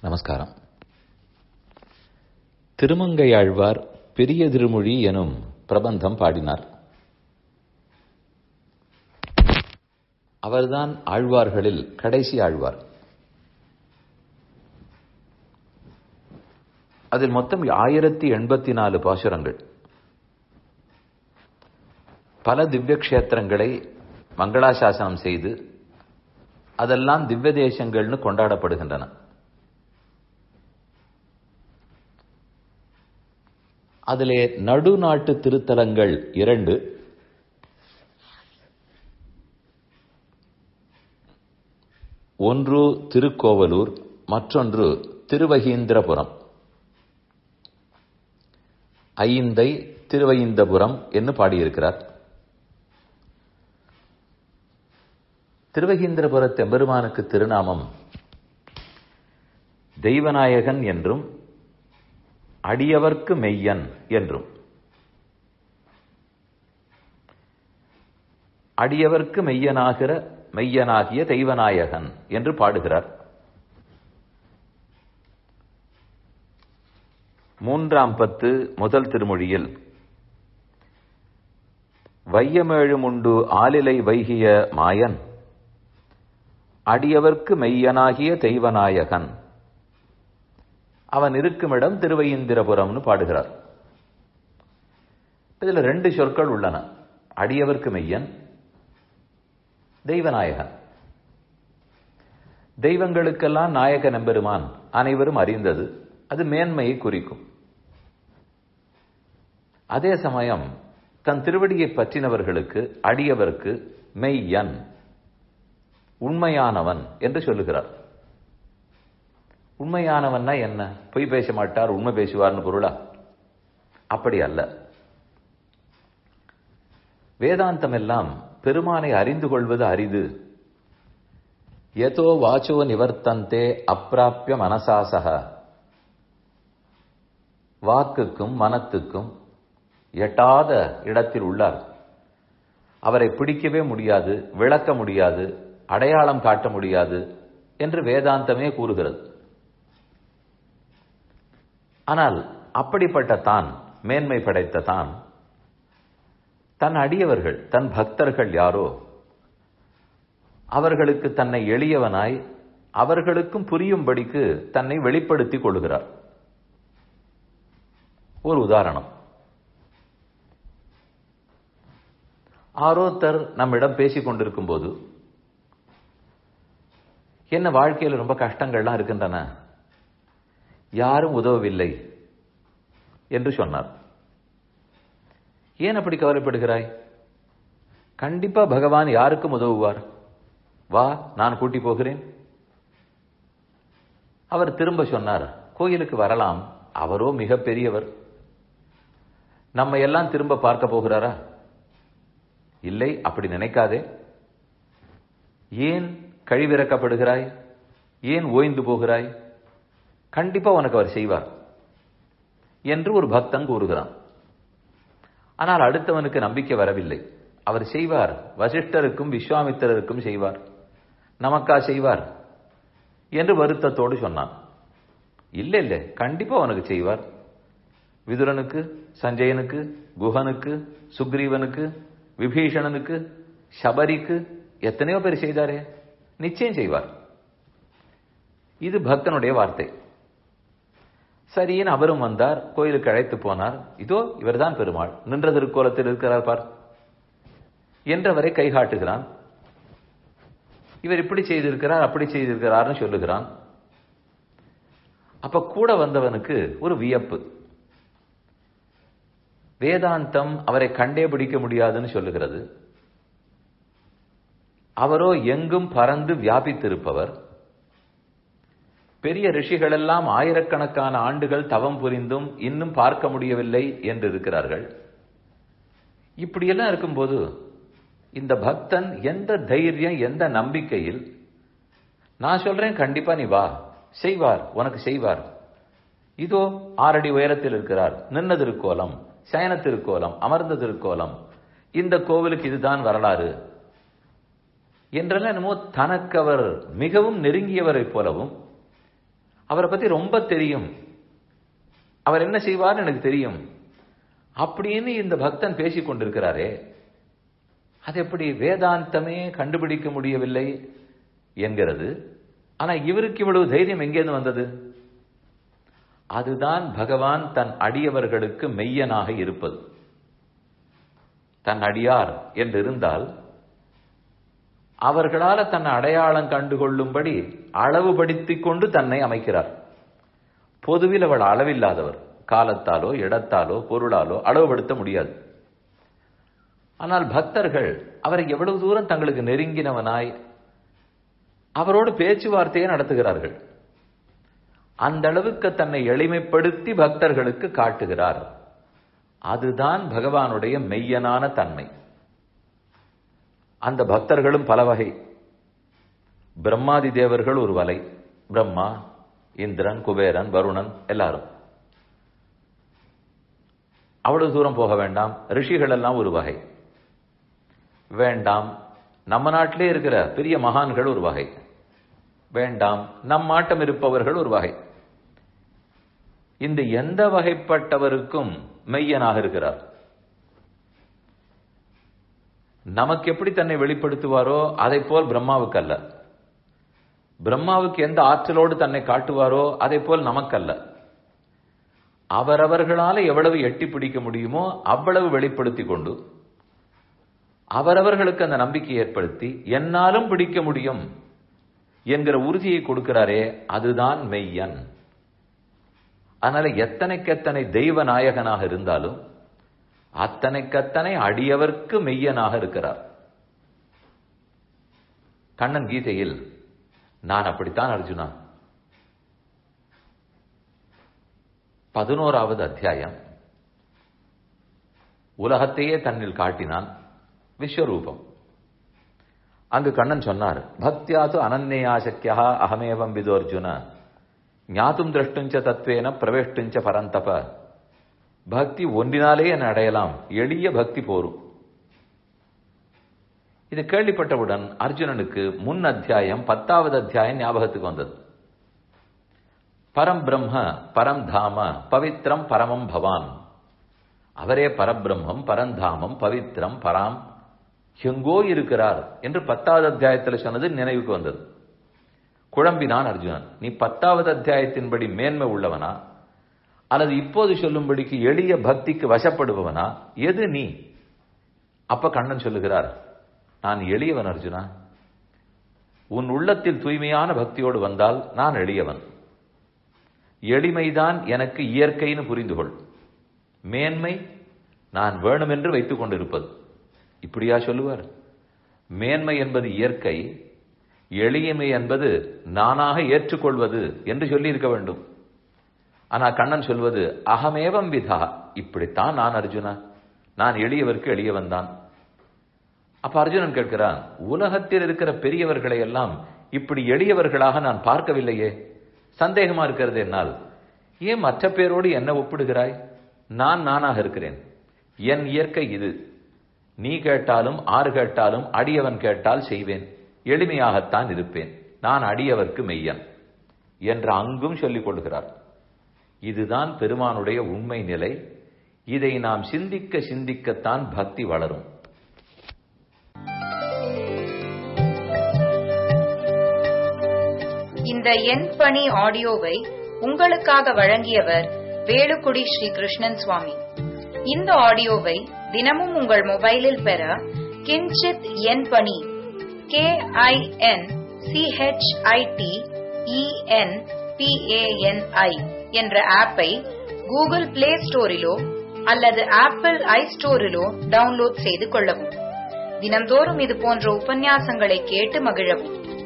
நமஸ்காரம் திருமங்கையாழ்வார் பெரிய திருமொழி எனும் பிரபந்தம் பாடினார் அவர்தான் ஆழ்வார்களில் கடைசி ஆழ்வார் அதில் மொத்தம் ஆயிரத்தி எண்பத்தி நாலு பாசுரங்கள் பல திவ்ய கஷேத்திரங்களை மங்களாசாசனம் செய்து அதெல்லாம் திவ்ய தேசங்கள்னு கொண்டாடப்படுகின்றன அதிலே நடுநாட்டு திருத்தலங்கள் இரண்டு ஒன்று திருக்கோவலூர் மற்றொன்று திருவகீந்திரபுரம் ஐந்தை திருவைந்தபுரம் என்று பாடியிருக்கிறார் திருவகீந்திரபுரத்து எம்பெருமானுக்கு திருநாமம் தெய்வநாயகன் என்றும் அடியவர்க்கு மெய்யன் என்றும் அடியவர்க்கு மெய்யனாகிற மெய்யனாகிய தெய்வநாயகன் என்று பாடுகிறார் மூன்றாம் பத்து முதல் திருமொழியில் வையமேழுமுண்டு ஆலிலை வைகிய மாயன் அடியவர்க்கு மெய்யனாகிய தெய்வநாயகன் அவன் இருக்குமிடம் திருவையிந்திரபுரம்னு பாடுகிறார் இதுல ரெண்டு சொற்கள் உள்ளன அடியவர்க்கு மெய்யன் தெய்வநாயகன் தெய்வங்களுக்கெல்லாம் நாயக நம்பெருமான் அனைவரும் அறிந்தது அது மேன்மையை குறிக்கும் அதே சமயம் தன் திருவடியை பற்றினவர்களுக்கு அடியவருக்கு மெய்யன் உண்மையானவன் என்று சொல்லுகிறார் உண்மையானவன்னா என்ன பொய் பேச மாட்டார் உண்மை பேசுவார்னு பொருளா அப்படி அல்ல வேதாந்தம் எல்லாம் பெருமானை அறிந்து கொள்வது அரிது எதோ வாச்சோ நிவர்த்தந்தே அப்பிராப்பிய மனசாசக வாக்குக்கும் மனத்துக்கும் எட்டாத இடத்தில் உள்ளார் அவரை பிடிக்கவே முடியாது விளக்க முடியாது அடையாளம் காட்ட முடியாது என்று வேதாந்தமே கூறுகிறது ஆனால் அப்படிப்பட்ட தான் மேன்மை படைத்த தான் தன் அடியவர்கள் தன் பக்தர்கள் யாரோ அவர்களுக்கு தன்னை எளியவனாய் அவர்களுக்கும் புரியும்படிக்கு தன்னை வெளிப்படுத்திக் கொள்கிறார் ஒரு உதாரணம் ஆரோத்தர் நம்மிடம் பேசிக் கொண்டிருக்கும் போது என்ன வாழ்க்கையில் ரொம்ப கஷ்டங்கள்லாம் இருக்கின்றன யாரும் உதவவில்லை என்று சொன்னார் ஏன் அப்படி கவலைப்படுகிறாய் கண்டிப்பா பகவான் யாருக்கும் உதவுவார் வா நான் கூட்டி போகிறேன் அவர் திரும்ப சொன்னார் கோயிலுக்கு வரலாம் அவரோ மிக பெரியவர் நம்ம எல்லாம் திரும்ப பார்க்க போகிறாரா இல்லை அப்படி நினைக்காதே ஏன் கழிவிறக்கப்படுகிறாய் ஏன் ஓய்ந்து போகிறாய் கண்டிப்பா உனக்கு அவர் செய்வார் என்று ஒரு பக்தன் கூறுகிறான் ஆனால் அடுத்தவனுக்கு நம்பிக்கை வரவில்லை அவர் செய்வார் வசிஷ்டருக்கும் விஸ்வாமித்திரருக்கும் செய்வார் நமக்கா செய்வார் என்று வருத்தத்தோடு சொன்னான் இல்லை இல்லை கண்டிப்பா உனக்கு செய்வார் விதுரனுக்கு சஞ்சயனுக்கு குஹனுக்கு சுக்ரீவனுக்கு விபீஷணனுக்கு சபரிக்கு எத்தனையோ பேர் செய்தாரே நிச்சயம் செய்வார் இது பக்தனுடைய வார்த்தை சரின்னு அவரும் வந்தார் கோயிலுக்கு அழைத்து போனார் இதோ இவர்தான் பெருமாள் நின்ற திருக்கோலத்தில் இருக்கிறார் பார் என்றவரை கை காட்டுகிறான் இவர் இப்படி செய்திருக்கிறார் அப்படி செய்திருக்கிறார்னு சொல்லுகிறான் அப்ப கூட வந்தவனுக்கு ஒரு வியப்பு வேதாந்தம் அவரை கண்டே பிடிக்க முடியாதுன்னு சொல்லுகிறது அவரோ எங்கும் பறந்து வியாபித்திருப்பவர் பெரிய ரிஷிகளெல்லாம் ஆயிரக்கணக்கான ஆண்டுகள் தவம் புரிந்தும் இன்னும் பார்க்க முடியவில்லை என்று இருக்கிறார்கள் இப்படியெல்லாம் இருக்கும்போது இந்த பக்தன் எந்த தைரியம் எந்த நம்பிக்கையில் நான் சொல்றேன் கண்டிப்பா நீ வா செய்வார் உனக்கு செய்வார் இதோ ஆறடி உயரத்தில் இருக்கிறார் நின்ன திருக்கோலம் சயன திருக்கோலம் அமர்ந்த திருக்கோலம் இந்த கோவிலுக்கு இதுதான் வரலாறு என்றெல்லாம் என்னமோ தனக்கு அவர் மிகவும் நெருங்கியவரை போலவும் அவரை பத்தி ரொம்ப தெரியும் அவர் என்ன செய்வார்னு எனக்கு தெரியும் அப்படின்னு இந்த பக்தன் பேசிக் கொண்டிருக்கிறாரே அது எப்படி வேதாந்தமே கண்டுபிடிக்க முடியவில்லை என்கிறது ஆனா இவருக்கு இவ்வளவு தைரியம் எங்கேருந்து வந்தது அதுதான் பகவான் தன் அடியவர்களுக்கு மெய்யனாக இருப்பது தன் அடியார் என்று இருந்தால் அவர்களால தன்னை அடையாளம் கண்டுகொள்ளும்படி அளவுபடுத்திக் கொண்டு தன்னை அமைக்கிறார் பொதுவில் அவள் அளவில்லாதவர் காலத்தாலோ இடத்தாலோ பொருளாலோ அளவுபடுத்த முடியாது ஆனால் பக்தர்கள் அவரை எவ்வளவு தூரம் தங்களுக்கு நெருங்கினவனாய் அவரோடு பேச்சுவார்த்தையை நடத்துகிறார்கள் அந்த அளவுக்கு தன்னை எளிமைப்படுத்தி பக்தர்களுக்கு காட்டுகிறார் அதுதான் பகவானுடைய மெய்யனான தன்மை அந்த பக்தர்களும் பல வகை பிரம்மாதி தேவர்கள் ஒரு வலை பிரம்மா இந்திரன் குபேரன் வருணன் எல்லாரும் அவ்வளவு தூரம் போக வேண்டாம் ரிஷிகள் எல்லாம் ஒரு வகை வேண்டாம் நம்ம நாட்டிலே இருக்கிற பெரிய மகான்கள் ஒரு வகை வேண்டாம் நம் ஆட்டம் இருப்பவர்கள் ஒரு வகை இந்த எந்த வகைப்பட்டவருக்கும் மெய்யனாக இருக்கிறார் நமக்கு எப்படி தன்னை வெளிப்படுத்துவாரோ அதை போல் பிரம்மாவுக்கு அல்ல பிரம்மாவுக்கு எந்த ஆற்றலோடு தன்னை காட்டுவாரோ அதை போல் நமக்கல்ல அவரவர்களால எவ்வளவு எட்டி பிடிக்க முடியுமோ அவ்வளவு வெளிப்படுத்தி கொண்டு அவரவர்களுக்கு அந்த நம்பிக்கை ஏற்படுத்தி என்னாலும் பிடிக்க முடியும் என்கிற உறுதியை கொடுக்கிறாரே அதுதான் மெய்யன் அதனால எத்தனைக்கெத்தனை தெய்வ நாயகனாக இருந்தாலும் அத்தனைக்கத்தனை அடியவர்க்கு மெய்யனாக இருக்கிறார் கண்ணன் கீதையில் நான் அப்படித்தான் அர்ஜுனா பதினோராவது அத்தியாயம் உலகத்தையே தன்னில் காட்டினான் விஸ்வரூபம் அங்கு கண்ணன் சொன்னார் பக்தியாது அனன்யாசக்கியா அகமேவம் விதோர்ஜுன ஞாத்தும் திரஷ்டுஞ்ச தத்வேன பிரவேஷ்டுஞ்ச பரந்தப பக்தி ஒன்றினாலே என அடையலாம் எளிய பக்தி போரும் இது கேள்விப்பட்டவுடன் அர்ஜுனனுக்கு முன் அத்தியாயம் பத்தாவது அத்தியாயம் ஞாபகத்துக்கு வந்தது பரம் பிரம்ம பரம் தாம பவித்ரம் பரமம் பவான் அவரே பரபிரம்மம் பரந்தாமம் பவித்ரம் பராம் எங்கோ இருக்கிறார் என்று பத்தாவது அத்தியாயத்தில் சொன்னது நினைவுக்கு வந்தது குழம்பினான் அர்ஜுனன் நீ பத்தாவது அத்தியாயத்தின்படி மேன்மை உள்ளவனா அல்லது இப்போது சொல்லும்படிக்கு எளிய பக்திக்கு வசப்படுபவனா எது நீ அப்ப கண்ணன் சொல்லுகிறார் நான் எளியவன் அர்ஜுனா உன் உள்ளத்தில் தூய்மையான பக்தியோடு வந்தால் நான் எளியவன் எளிமைதான் எனக்கு இயற்கைன்னு புரிந்து கொள் மேன்மை நான் வேணுமென்று வைத்துக் கொண்டிருப்பது இப்படியா சொல்லுவார் மேன்மை என்பது இயற்கை எளியமை என்பது நானாக ஏற்றுக்கொள்வது என்று சொல்லியிருக்க வேண்டும் ஆனா கண்ணன் சொல்வது அகமேவம் விதா இப்படித்தான் நான் அர்ஜுனா நான் எளியவருக்கு எளியவன் தான் அப்ப அர்ஜுனன் கேட்கிறான் உலகத்தில் இருக்கிற பெரியவர்களை எல்லாம் இப்படி எளியவர்களாக நான் பார்க்கவில்லையே சந்தேகமா இருக்கிறது என்னால் ஏன் மற்ற பேரோடு என்ன ஒப்பிடுகிறாய் நான் நானாக இருக்கிறேன் என் இயற்கை இது நீ கேட்டாலும் ஆறு கேட்டாலும் அடியவன் கேட்டால் செய்வேன் எளிமையாகத்தான் இருப்பேன் நான் அடியவர்க்கு மெய்யன் என்று அங்கும் சொல்லிக் கொள்கிறார் இதுதான் பெருமானுடைய உண்மை நிலை இதை நாம் சிந்திக்க சிந்திக்கத்தான் பக்தி வளரும் இந்த என் பணி ஆடியோவை உங்களுக்காக வழங்கியவர் வேலுக்குடி ஸ்ரீ கிருஷ்ணன் சுவாமி இந்த ஆடியோவை தினமும் உங்கள் மொபைலில் பெற கிஞ்சித் என் பணி கே ஐ என் சிஹெச்ஐடி இஎன் பிஏஎன்ஐ என்ற ஆப்பை கூகுள் பிளே ஸ்டோரிலோ அல்லது ஆப்பிள் ஐ ஸ்டோரிலோ டவுன்லோட் செய்து கொள்ளவும் தினந்தோறும் இது போன்ற உபன்யாசங்களை கேட்டு மகிழவும்